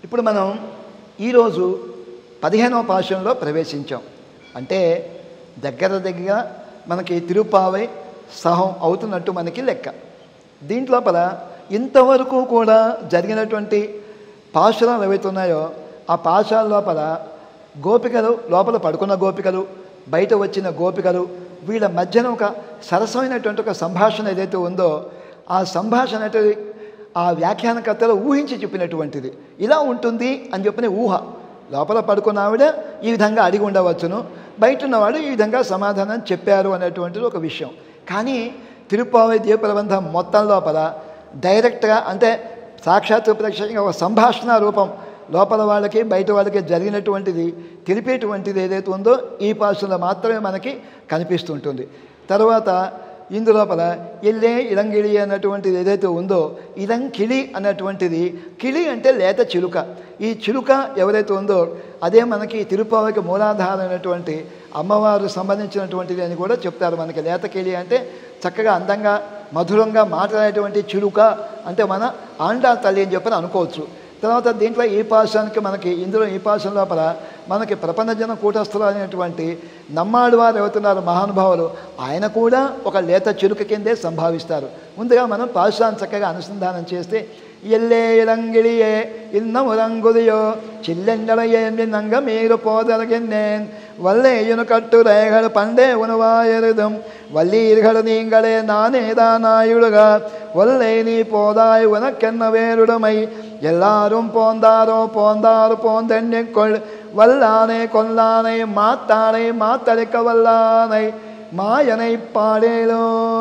ఇప్పుడు మనం ఈరోజు పదిహేనవ పాశంలో ప్రవేశించాం అంటే దగ్గర దగ్గర మనకి తిరుపావై సహం అవుతున్నట్టు మనకి లెక్క దీంట్లోపల ఇంతవరకు కూడా జరిగినటువంటి పాశురాలు ఏవైతే ఉన్నాయో ఆ పాశాల లోపల గోపికలు లోపల పడుకున్న గోపికలు బయట వచ్చిన గోపికలు వీళ్ళ మధ్యన ఒక సరసమైనటువంటి ఒక సంభాషణ ఏదైతే ఉందో ఆ సంభాషణ అనేది ఆ వ్యాఖ్యానకర్తలు ఊహించి చెప్పినటువంటిది ఇలా ఉంటుంది అని చెప్పిన ఊహ లోపల పడుకున్న ఆవిడ ఈ విధంగా అడిగి ఉండవచ్చును బయట ఉన్నవాడు ఈ విధంగా సమాధానం చెప్పారు అనేటువంటిది ఒక విషయం కానీ తిరుపావై దీపప్రబంధం మొత్తం లోపల డైరెక్ట్గా అంటే సాక్షాత్ ప్రత్యక్షంగా ఒక సంభాషణ రూపం లోపల వాళ్ళకి బయట వాళ్ళకి జరిగినటువంటిది తెలిపేటువంటిది ఏదైతే ఉందో ఈ పాసులో మాత్రమే మనకి కనిపిస్తుంటుంది తర్వాత ఇందులోపల ఎల్లే ఇలంగిళి అన్నటువంటిది ఏదైతే ఉందో ఇలంకిళి అన్నటువంటిది కిళి అంటే లేత చిలుక ఈ చిలుక ఎవరైతే ఉందో అదే మనకి తిరుపతికి మూలాధారమైనటువంటి అమ్మవారు సంబంధించినటువంటిది అని కూడా చెప్తారు మనకి లేత కిళి అంటే చక్కగా అందంగా మధురంగా మాట్లాడేటువంటి చిలుక అంటే మన ఆండా తల్లి అని చెప్పని అనుకోవచ్చు తర్వాత దీంట్లో ఈ పాశానికి మనకి ఇందులో ఈ పాశం లోపల మనకి ప్రపంచజన కూటస్థులు అనేటువంటి నమ్మాడు వారు అవుతున్నారు మహానుభావులు ఆయన కూడా ఒక లేత చిలుక కిందే సంభావిస్తారు ముందుగా మనం పాశాన్ని చక్కగా అనుసంధానం చేస్తే ఎల్లే ఇలంగిళియే ఇన్నమురంగుదియో చిల్లెండలయేమి నంగ మీరు పోదలగిన్నేన్ వల్లేయును కట్టు రేగడు పండే ఉనువాయరుదం వல்லீர்கள் நீங்களே நானேதானாயுடுக ஒல்லை நீ போதாய் உனக்கென்ன வேறுடமை எல்லாரும் போந்தாரோ போந்தாரு போந்தெண்ணிக்கொள் வல்லானை கொல்லானை மாத்தானை மாத்தளிக்க வல்லானை మాయనై పాడేలో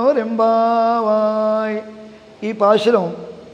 రెంబావాయ్ ఈ పాశురం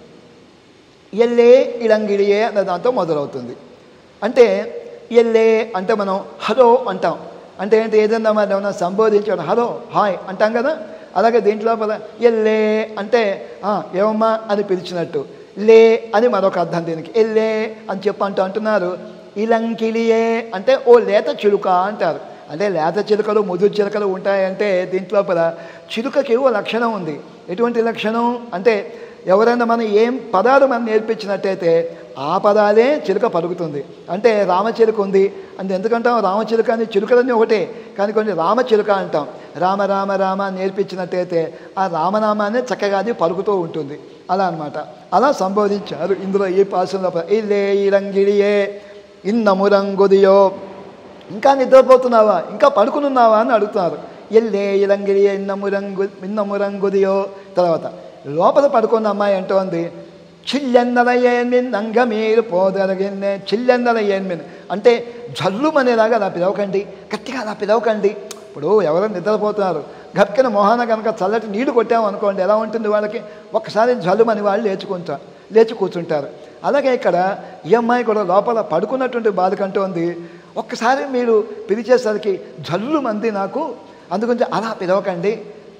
ఎల్లే ఇలంగిడియే అన్న దాంతో మొదలవుతుంది అంటే ఎల్లే అంటే మనం హలో అంటాం అంటే ఏంటి ఏదన్నా మనం ఏమన్నా సంబోధించడం హలో హాయ్ అంటాం కదా అలాగే దీంట్లో పద ఎల్లే అంటే "ఆ, ఏమమ్మా అని పిలిచినట్టు లే అని మరొక అర్థం దీనికి ఎల్లే అని చెప్పి అంటూ అంటున్నారు ఇలంకిలియే అంటే ఓ లేత చిలుక అంటారు అంటే లేత చిలుకలు ముదురు చిలుకలు ఉంటాయంటే దీంట్లో పద చిలుకకి ఓ లక్షణం ఉంది ఎటువంటి లక్షణం అంటే ఎవరైనా మనం ఏం పదాలు మనం నేర్పించినట్టయితే ఆ పదాలే చిలుక పలుకుతుంది అంటే రామచిలుక ఉంది అంటే ఎందుకంటాం రామచిలుక అని చిలుకలన్నీ ఒకటే కానీ కొన్ని రామచిలుక అంటాం రామ రామ రామ అని నేర్పించినట్టయితే ఆ రామనామాన్ని చక్కగా అది పలుకుతూ ఉంటుంది అలా అన్నమాట అలా సంబోధించారు ఇందులో ఈ పాశంలో ఇల్లే ఇరంగిడియే ఇన్నమురంగుదియో ఇంకా నిద్రపోతున్నావా ఇంకా పడుకునున్నావా అని అడుగుతున్నారు ఎల్లే ఇలంగిరి ఇన్నమురంగు ఇన్నమురంగుదియో తర్వాత లోపల పడుకున్న అమ్మాయి అంటోంది చిల్లెందల ఏన్మిన్ నంగ మీరు పోదరగిన్నే చిల్లెందల ఏన్మిన్ అంటే జల్లుమనేలాగా అలా పిలవకండి గట్టిగా అలా పిలవకండి ఇప్పుడు ఎవరో నిద్రపోతున్నారు గట్కిన మొహాన కనుక చల్లటి నీళ్లు కొట్టాము అనుకోండి ఎలా ఉంటుంది వాళ్ళకి ఒక్కసారి జల్లుమని వాళ్ళు లేచుకుంటారు లేచి కూర్చుంటారు అలాగే ఇక్కడ ఈ అమ్మాయి కూడా లోపల పడుకున్నటువంటి బాధ కంటోంది ఒక్కసారి మీరు పిలిచేసరికి జల్లు మంది నాకు అందుగురించి అలా పిలవకండి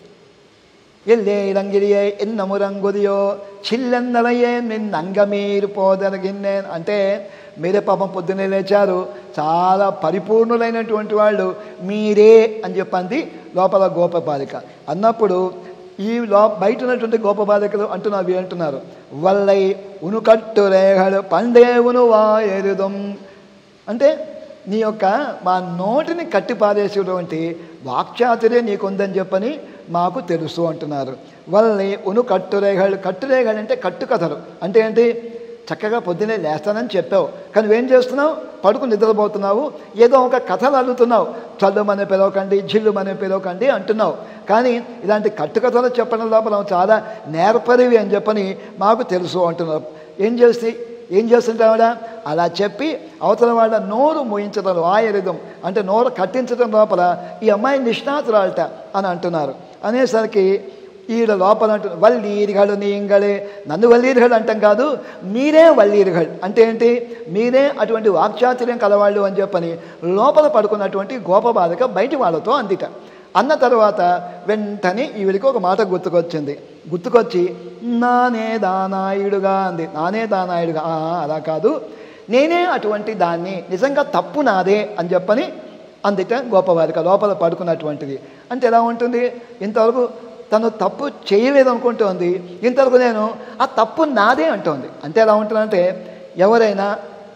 ఎల్లే ఇలంగిరియే ఎన్నమురంగుదియో చిల్లెందలయే నిన్నంగ మీరు పోదరగిన్నేన్ అంటే మీరే పాపం పొద్దున్నే లేచారు చాలా పరిపూర్ణులైనటువంటి వాళ్ళు మీరే అని చెప్పంది లోపల గోపబాలిక అన్నప్పుడు ఈ లో బయట ఉన్నటువంటి గోపబాలికలు అంటున్నారు అంటున్నారు వల్లై ఉనుకట్టు రేగడు పండే ఉను వాయరుదం అంటే నీ యొక్క మా నోటిని కట్టి పారేసేటువంటి వాక్చాతుర్యం నీకుందని చెప్పని మాకు తెలుసు అంటున్నారు వాళ్ళని ఉను కట్టురేగాళ్ళు కట్టురేగాళ్ళు అంటే కట్టు కథలు అంటే ఏంటి చక్కగా పొద్దునే లేస్తానని చెప్పావు కానీ నువ్వేం చేస్తున్నావు పడుకు నిద్రపోతున్నావు ఏదో ఒక కథలు అల్లుతున్నావు చల్లుమనే పిలవకండి జిల్లుమనే పిలవకండి అంటున్నావు కానీ ఇలాంటి కట్టుకథలు చెప్పడం లోపల చాలా నేర్పరివి అని చెప్పని మాకు తెలుసు అంటున్నారు ఏం చేస్తే ఏం చేస్తుంటావిడ అలా చెప్పి అవతల వాళ్ళ నోరు మోయించడం వాయరిదం అంటే నోరు కట్టించడం లోపల ఈ అమ్మాయి నిష్ణాతురాలట అని అంటున్నారు అనేసరికి ఈడ లోపల అంటు వల్లీరిగడు నీంగళే నన్ను వల్లీరిగడు అంటాం కాదు మీరే వల్లీరిగడు అంటే ఏంటి మీరే అటువంటి వాక్చాతుర్యం కలవాళ్ళు అని చెప్పని లోపల పడుకున్నటువంటి గోపబాలిక బయటి వాళ్ళతో అందిట అన్న తర్వాత వెంటనే ఈవిడికి ఒక మాట గుర్తుకొచ్చింది గుర్తుకొచ్చి నానే దానాయుడుగా అంది నానే దానాయుడుగా "ఆ, అలా కాదు నేనే అటువంటి దాన్ని నిజంగా తప్పు నాదే అని చెప్పని అందుట గోపబాలిక లోపల పడుకున్నటువంటిది అంటే ఎలా ఉంటుంది ఇంతవరకు తను తప్పు చేయలేదు అనుకుంటోంది ఇంతవరకు నేను ఆ తప్పు నాదే అంటోంది అంటే ఎలా ఉంటుందంటే ఎవరైనా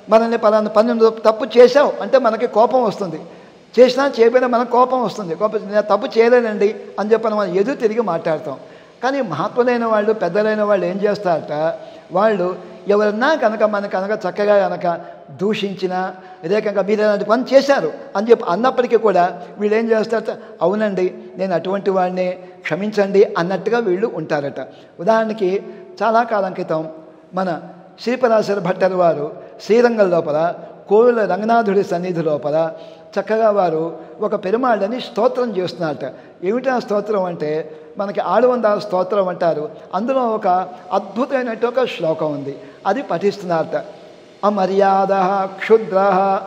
మనల్ని పలానా పని నువ్వు తప్పు చేసావు అంటే మనకి కోపం వస్తుంది చేసినా చేయకపోయినా మనకు కోపం వస్తుంది కోపం నేను తప్పు చేయలేనండి అని చెప్పని మనం ఎదురు తిరిగి మాట్లాడతాం కానీ మహాత్ములైన వాళ్ళు పెద్దలైన వాళ్ళు ఏం చేస్తారట వాళ్ళు ఎవరన్నా కనుక మన కనుక చక్కగా కనుక దూషించినా రేకంగా మీరు ఇలాంటి పని చేశారు అని చెప్పి అన్నప్పటికీ కూడా వీళ్ళు ఏం చేస్తారట అవునండి నేను అటువంటి వాడిని క్షమించండి అన్నట్టుగా వీళ్ళు ఉంటారట ఉదాహరణకి చాలా కాలం క్రితం మన శ్రీపరాశర భట్టరు వారు శ్రీరంగం లోపల కోవిల రంగనాథుడి సన్నిధి లోపల చక్కగా వారు ఒక పెరుమాళ్ళని స్తోత్రం చేస్తున్నారట ఏమిటి ఆ స్తోత్రం అంటే మనకి ఆడువందాల స్తోత్రం అంటారు అందులో ఒక అద్భుతమైనట్టు ఒక శ్లోకం ఉంది అది పఠిస్తున్నారట అమర్యాద క్షుద్ర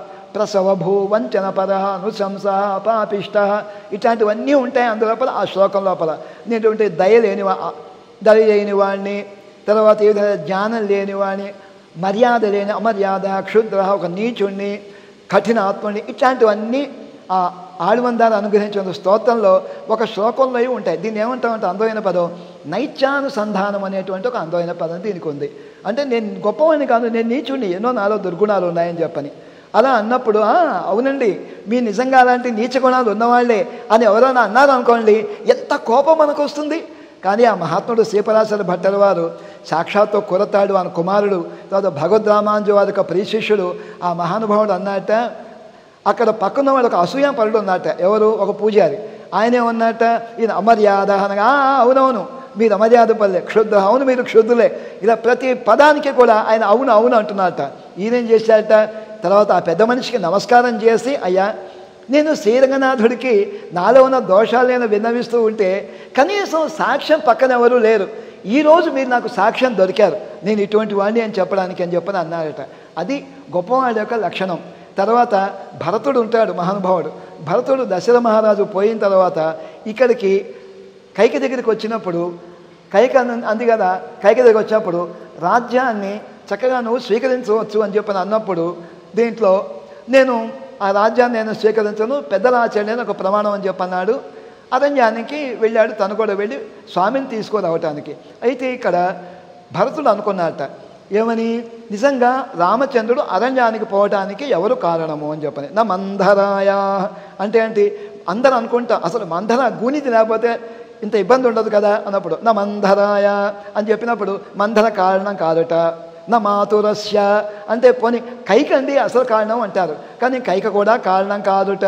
ప్రసవభూ వంచనపర నుశంస పాపిష్ట ఇట్లాంటివన్నీ ఉంటాయి అందులోపల ఆ శ్లోకం లోపల నేటువంటి దయ లేని వా- దయ లేని వాడిని తర్వాత ఏ విధంగా జ్ఞానం లేని వాడిని మర్యాద లేని అమర్యాద క్షుద్ర ఒక నీచుణ్ణి కఠినాత్ముని ఇట్లాంటివన్నీ ఆ ఆడువందాలు అనుగ్రహించిన స్తోత్రంలో ఒక శ్లోకంలో ఉంటాయి దీన్ని ఏమంటామంటే అందమైన పదం నైత్యానుసంధానం అనేటువంటి ఒక అందమైన పదం దీనికి ఉంది అంటే నేను గొప్పవాడిని కాదు నేను నీచుణ్ణి ఎన్నో నాలో దుర్గుణాలు ఉన్నాయని చెప్పని అలా అన్నప్పుడు "ఆ, అవునండి మీ నిజంగా అలాంటి నీచ గుణాలు ఉన్నవాళ్లే అని ఎవరైనా అన్నారు అనుకోండి ఎంత కోపం మనకు వస్తుంది కానీ ఆ మహాత్ముడు శ్రీపరాశర భట్టల వారు సాక్షాత్తు కురతాడు ఆయన కుమారుడు తర్వాత భగవద్ రామాంజు వారి యొక్క ప్రియశిష్యుడు ఆ మహానుభావుడు అన్నట్ట అక్కడ పక్కన వాడు ఒక అసూయ పరుడు ఉన్నట్ట ఎవరు ఒక పూజారి ఆయనే ఉన్నట్ట ఈయన అమర్యాద అనగా "ఆ, ఆ, అవునవును మీరు అమర్యాద పల్లె క్షుద్ధ అవును మీరు క్షుద్ధులే ఇలా ప్రతి పదానికి కూడా ఆయన అవును అవును అంటున్నట్ట ఈయనేం చేశారట తర్వాత ఆ పెద్ద మనిషికి నమస్కారం చేసి అయ్యా నేను శ్రీరంగనాథుడికి నాలో ఉన్న దోషాలు నేను విన్నవిస్తూ ఉంటే కనీసం సాక్ష్యం పక్కన ఎవరూ లేరు ఈరోజు మీరు నాకు సాక్ష్యం దొరికారు నేను ఇటువంటి వాడిని అని చెప్పడానికి అని చెప్పని అన్నారట అది గొప్పవాళ్ళ యొక్క లక్షణం తర్వాత భరతుడు ఉంటాడు మహానుభావుడు భరతుడు దశరథ మహారాజు పోయిన తర్వాత ఇక్కడికి కైక దగ్గరికి వచ్చినప్పుడు కైక అన్న- అంది కదా కైక దగ్గరికి వచ్చినప్పుడు రాజ్యాన్ని చక్కగా నువ్వు స్వీకరించవచ్చు అని చెప్పని అన్నప్పుడు దీంట్లో నేను ఆ రాజ్యాన్ని నేను స్వీకరించను పెద్దల ఆచరణ ఒక ప్రమాణం అని చెప్పన్నాడు అరణ్యానికి వెళ్ళాడు తను కూడా వెళ్ళి స్వామిని తీసుకురావటానికి అయితే ఇక్కడ భరతుడు అనుకున్నట్ట ఏమని నిజంగా రామచంద్రుడు అరణ్యానికి పోవటానికి ఎవరు కారణము అని చెప్పని నా మంధరాయ అంటే ఏంటి అందరూ అనుకుంటా అసలు మంధర గూనిది లేకపోతే ఇంత ఇబ్బంది ఉండదు కదా అన్నప్పుడు నా మంధరాయ అని చెప్పినప్పుడు మంధర కారణం కాదట నా మాతురస్య అంటే పోనీ కైకండి అసలు కారణం అంటారు కానీ కైక కూడా కారణం కాదుట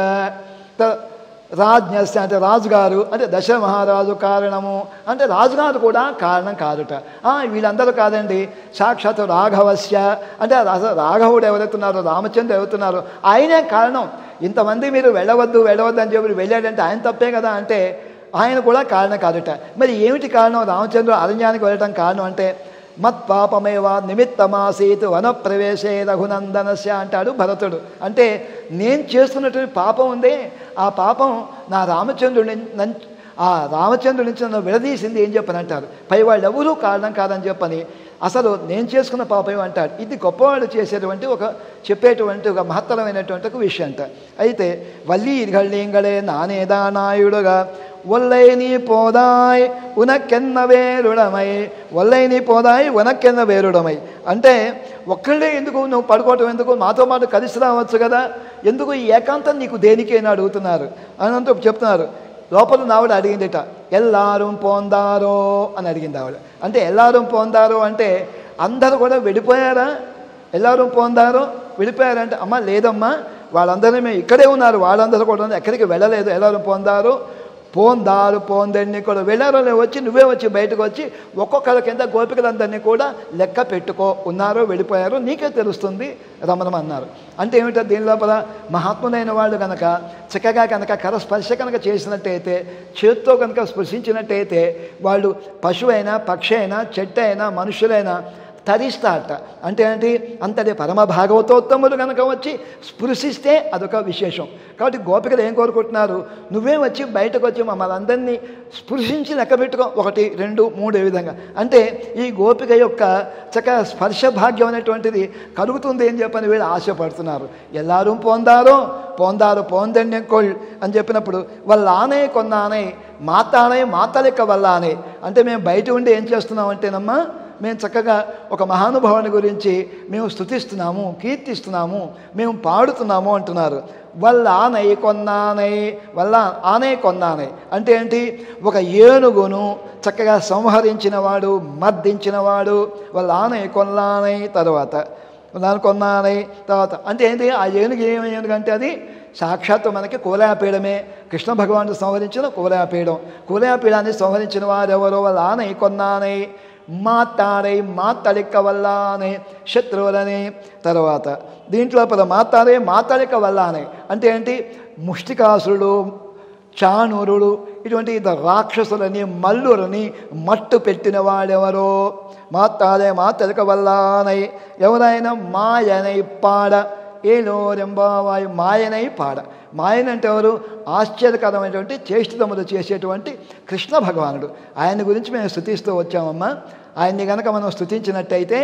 త- రాజ్ఞస్య అంటే రాజుగారు అంటే దశ మహారాజు కారణము అంటే రాజుగారు కూడా కారణం కాదుట ఆ, వీళ్ళందరూ కాదండి సాక్షాత్ రాఘవస్య అంటే రాజ- రాఘవుడు ఎవరెత్తున్నారో రామచంద్ర ఎవరుతున్నారో ఆయనే కారణం ఇంతమంది మీరు వెళ్ళవద్దు వెళ్ళవద్దు అని చెప్పి వెళ్ళాడంటే ఆయన తప్పే కదా అంటే ఆయన కూడా కారణం కాదుట మరి ఏమిటి కారణం రామచంద్రుడు అరణ్యానికి వెళ్ళటం కారణం అంటే మత్పాపమేవ నిమిత్తమాసీత్ వనప్రవేశే రఘునందనస్య అంటాడు భరతుడు అంటే నేను చేస్తున్నటువంటి పాపం ఉందే ఆ పాపం నా రామచంద్రుడి నం- ఆ రామచంద్రుడి నుంచి నన్ను విడదీసింది ఏం చెప్పని అంటారు పై వాళ్ళు ఎవరూ కారణం కాదని చెప్పని అసలు నేను చేసుకున్న పాపం అంటాడు ఇది గొప్పవాళ్ళు చేసేటువంటి ఒక చెప్పేటువంటి ఒక మహత్తరమైనటువంటి ఒక విషయం అంట అయితే వల్లి ఇర్గళ్ళీంగళే నానేదా నాయుడుగా ఒల్లై నీ పోదాయ్ ఉనకెన్న వేరుడమై ఒల్లై నీ పోదాయ్ ఉనకెన్న వేరుడమై అంటే ఒక్కళ్ళే ఎందుకు నువ్వు పడుకోవటం ఎందుకు మాతో పాటు కలిసి రావచ్చు కదా ఎందుకు ఈ ఏకాంతం నీకు దేనికి అని అడుగుతున్నారు అనంత చెప్తున్నారు లోపల నావిడ అడిగిందిట ఎల్లారం పోందారో అని అడిగింది ఆవిడ అంటే ఎల్లారం పోందారో అంటే అందరూ కూడా వెళ్ళిపోయారా ఎల్లారం పోందారో వెళ్ళిపోయారంటే అమ్మ లేదమ్మా వాళ్ళందరూ మేము ఇక్కడే ఉన్నారు వాళ్ళందరూ కూడా ఎక్కడికి వెళ్ళలేదు ఎల్లారం పోందారో పోందారు పోందరిని కూడా వెళ్ళారో లేవో వచ్చి నువ్వే వచ్చి బయటకు వచ్చి ఒక్కొక్కరి కింద గోపికలందరినీ కూడా లెక్క పెట్టుకో ఉన్నారో వెళ్ళిపోయారో నీకే తెలుస్తుంది రమణం అన్నారు అంటే ఏమిటో దీని లోపల మహాత్ములైన వాళ్ళు కనుక చక్కగా కనుక కర స్పర్శ కనుక చేసినట్టయితే చేత్తో కనుక స్పృశించినట్టయితే వాళ్ళు పశువు అయినా పక్షి అయినా చెట్టు అయినా మనుషులైనా తరిస్తారట అంటే ఏంటి అంతటి పరమ భాగవతోత్తములు కనుక వచ్చి స్పృశిస్తే అదొక విశేషం కాబట్టి గోపికలు ఏం కోరుకుంటున్నారు నువ్వే వచ్చి బయటకు వచ్చి మమ్మల్ని అందరినీ స్పృశించి లెక్క పెట్టుకో ఒకటి రెండు మూడు ఏ విధంగా అంటే ఈ గోపిక యొక్క చక్క స్పర్శ భాగ్యం అనేటువంటిది కలుగుతుంది అని చెప్పని వీళ్ళు ఆశపడుతున్నారు ఎల్లారు పొందారో పొందారు పొందండి కొల్ అని చెప్పినప్పుడు వాళ్ళ ఆనే కొన్నానే మాతానే మాత లెక్క వల్ల ఆనే అంటే మేము బయట ఉండి ఏం చేస్తున్నాం అంటేనమ్మా మేము చక్కగా ఒక మహానుభావుని గురించి మేము స్థుతిస్తున్నాము కీర్తిస్తున్నాము మేము పాడుతున్నాము అంటున్నారు వల్ల ఆనై కొన్నానై వల్ల ఆనై కొన్నానై అంటే ఏంటి ఒక ఏనుగును చక్కగా సంహరించినవాడు మర్దించినవాడు వాళ్ళ ఆనై కొన్నానై తర్వాత దాని కొన్నానై తర్వాత అంటే ఏంటి ఆ ఏనుగు ఏమి ఏనుగు అంటే అది సాక్షాత్తు మనకి కోలాపీడమే కృష్ణ భగవానుడు సంహరించిన కోలాపీడం కోలాపీడాన్ని సంహరించిన వారెవరో వాళ్ళ ఆనై కొన్నానై మాతాడై మాతళిక వల్లానే శత్రువులని తర్వాత దీంట్లో పద మాతాడే మాతళిక వల్లానే అంటే ఏంటి ముష్టికాసురుడు చాణూరుడు ఇటువంటి ఇద్దరు రాక్షసులని మల్లులని మట్టు పెట్టిన వాడెవరో మాతాడే మాతళిక వల్లానై ఎవరైనా మాయనై పాడ ఏలో రెంబావాయు మాయనై పాడ మాయన అంటే ఎవరు ఆశ్చర్యకరమైనటువంటి చేష్టితములు చేసేటువంటి కృష్ణ భగవానుడు ఆయన గురించి మేము స్థుతిస్తూ వచ్చామమ్మా ఆయన్ని కనుక మనం స్థుతించినట్టయితే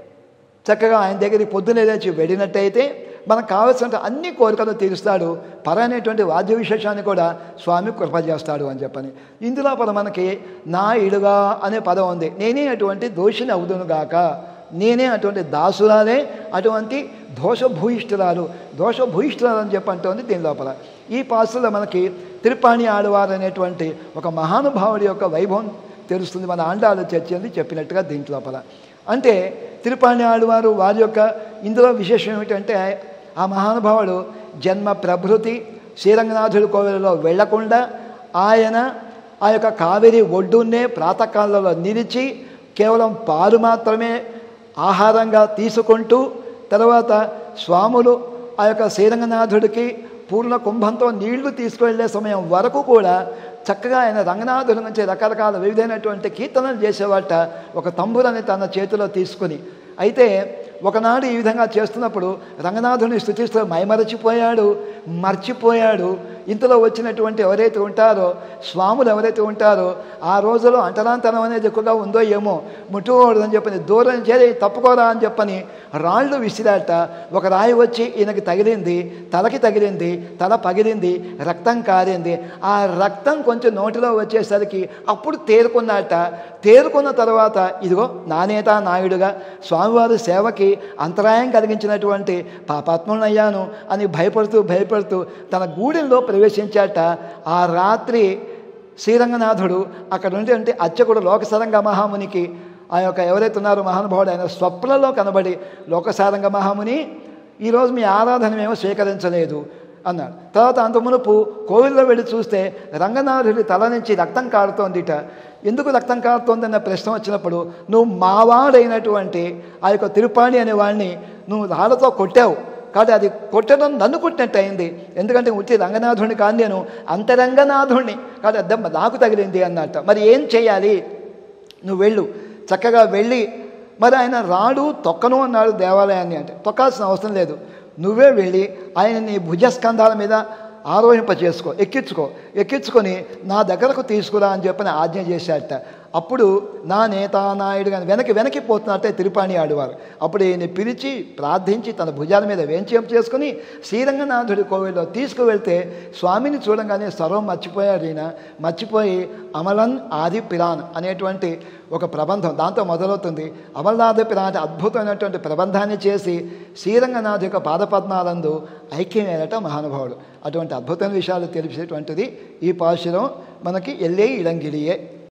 చక్కగా ఆయన దగ్గరికి పొద్దునే లేచి వెళ్ళినట్టయితే మనకు కావలసిన అన్ని కోరికలు తీరుస్తాడు పర అనేటువంటి వాద్య విశేషాన్ని కూడా స్వామి కృప చేస్తాడు అని చెప్పని ఇందులో పద మనకి నా ఇడుగా అనే పదం ఉంది నేనే అటువంటి దోషిని అవుదును గాక నేనే అటువంటి దాసురాలే అటువంటి దోషభూయిష్ఠురాలు దోషభూయిష్ఠురాలు అని చెప్పి అంటోంది దీని లోపల ఈ పాసులో మనకి తిరుపాణి ఆడవారు అనేటువంటి ఒక మహానుభావుడి యొక్క వైభవం తెలుస్తుంది మన ఆండాలు చర్చని చెప్పినట్టుగా దీంట్ లోపల అంటే తిరుపాణి ఆడవారు వారి యొక్క ఇందులో విశేషం ఏమిటంటే ఆ మహానుభావుడు జన్మ ప్రభృతి శ్రీరంగనాథుడి కోవెలలో వెళ్లకుండా ఆయన ఆ యొక్క కావేరి ఒడ్డున్నే ప్రాతకాలంలో నిలిచి కేవలం పాలు మాత్రమే ఆహారంగా తీసుకుంటూ తర్వాత స్వాములు ఆ యొక్క శ్రీరంగనాథుడికి పూర్ణ కుంభంతో నీళ్లు తీసుకువెళ్ళే సమయం వరకు కూడా చక్కగా ఆయన రంగనాథుడి నుంచి రకరకాల వివిధైనటువంటి కీర్తనలు చేసేవాట ఒక తంబురని తన చేతిలో తీసుకుని అయితే ఒకనాడు ఈ విధంగా చేస్తున్నప్పుడు రంగనాథుని స్థుతిస్తూ మైమరచిపోయాడు మర్చిపోయాడు ఇంతలో వచ్చినటువంటి ఎవరైతే ఉంటారో స్వాములు ఎవరైతే ఉంటారో ఆ రోజులో అంటరాంతరం అనేది ఎక్కువగా ఉందో ఏమో ముట్టుకోకూడదని చెప్పని దూరం చేరి తప్పుకోరా అని చెప్పని రాళ్ళు విసిరాట ఒక రాయి వచ్చి ఈయనకి తగిలింది తలకి తగిలింది తల పగిలింది రక్తం కారింది ఆ రక్తం కొంచెం నోటిలో వచ్చేసరికి అప్పుడు తేరుకున్నట తేరుకున్న తర్వాత ఇదిగో నానేత నాయుడుగా స్వామివారి సేవకి అంతరాయం కలిగించినటువంటి పాపాత్మునయ్యాను అని భయపడుతూ భయపడుతూ తన గూడెంలో ప్రవేశించాట ఆ రాత్రి శ్రీరంగనాథుడు అక్కడ ఉంటే అర్చకుడు లోకసరంగ మహామునికి ఆ యొక్క ఎవరైతే ఉన్నారో మహానుభావుడు ఆయన స్వప్నంలో కనబడి లోకసారంగ మహాముని ఈరోజు మీ ఆరాధన మేము స్వీకరించలేదు అన్నాడు తర్వాత అంత మునుపు కోవిల్లో వెళ్ళి చూస్తే రంగనాథుడి తల నుంచి రక్తం కారుతోందిట ఎందుకు రక్తం కారుతోందన్న ప్రశ్న వచ్చినప్పుడు నువ్వు మావాడైనటువంటి ఆ యొక్క తిరుపాణి అనే వాడిని నువ్వు రాళ్ళతో కొట్టావు కాబట్టి అది కొట్టడం నన్ను కొట్టినట్టు అయింది ఎందుకంటే ఉట్టి రంగనాథుడిని కాదు నేను అంతరంగనాథుడిని కాబట్టి దెబ్బ నాకు తగిలింది అన్నట్ట మరి ఏం చేయాలి నువ్వు వెళ్ళు చక్కగా వెళ్ళి మరి ఆయన రాడు తొక్కను అన్నాడు దేవాలయాన్ని అంటే తొక్కాల్సిన అవసరం లేదు నువ్వే వెళ్ళి ఆయన నీ భుజస్కంధాల మీద ఆరోహింప చేసుకో ఎక్కించుకో ఎక్కించుకొని నా దగ్గరకు తీసుకురా అని చెప్పని ఆజ్ఞ చేశాడట అప్పుడు నా నేత నాయుడు కానీ వెనక్కి వెనక్కి పోతున్నట్టే తిరుపాణి ఆడువారు అప్పుడు ఈయన పిలిచి ప్రార్థించి తన భుజాల మీద వేంచేం చేసుకుని శ్రీరంగనాథుడి కోవిల్లో తీసుకువెళ్తే స్వామిని చూడంగానే సర్వం మర్చిపోయాడు ఈయన మర్చిపోయి అమలన్ ఆది పిరాన్ అనేటువంటి ఒక ప్రబంధం దాంతో మొదలవుతుంది అమల్నాథ పిరాన్ అద్భుతమైనటువంటి ప్రబంధాన్ని చేసి శ్రీరంగనాథ్ యొక్క పాదపద్మాలందు ఐక్యమైనట మహానుభావుడు అటువంటి అద్భుతమైన విషయాలు తెలిసేటువంటిది ఈ పాశురం మనకి ఎల్లే ఇడంగిలియే